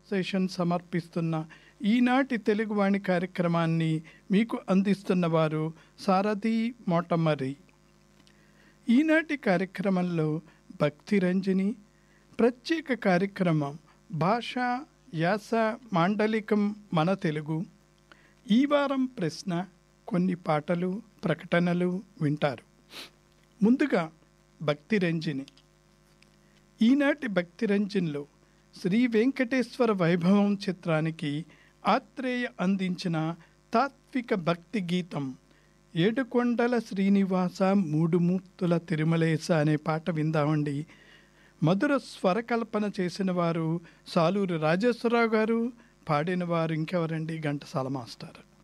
association సమర్పిస్తున్న ఈనాటి తెలుగువాణి కార్యక్రమాన్ని మీకు అందిస్తున్న వారు సారథి మోటమరి ఈనాటి కార్యక్రమంలో భక్తి రంజని ప్రత్యేక కార్యక్రమం భాష యాస మాండలికం మన తెలుగు ఈ వారం ప్రశ్న కొన్ని పాటలు ప్రకటనలు వింటారు ముందుగా భక్తి రంజని ఈనాటి భక్తి రంజన్లో శ్రీ వెంకటేశ్వర వైభవం చిత్రానికి ఆత్రేయ అందించిన తాత్విక భక్తి గీతం ఏడుకొండల శ్రీనివాస మూడు మూర్తుల తిరుమలేశ అనే పాట విందామండి మధుర స్వరకల్పన చేసిన వారు సాలూరు రాజేశ్వరరావు గారు పాడిన వారు ఇంకెవరండి ఘంటసాల మాస్టర్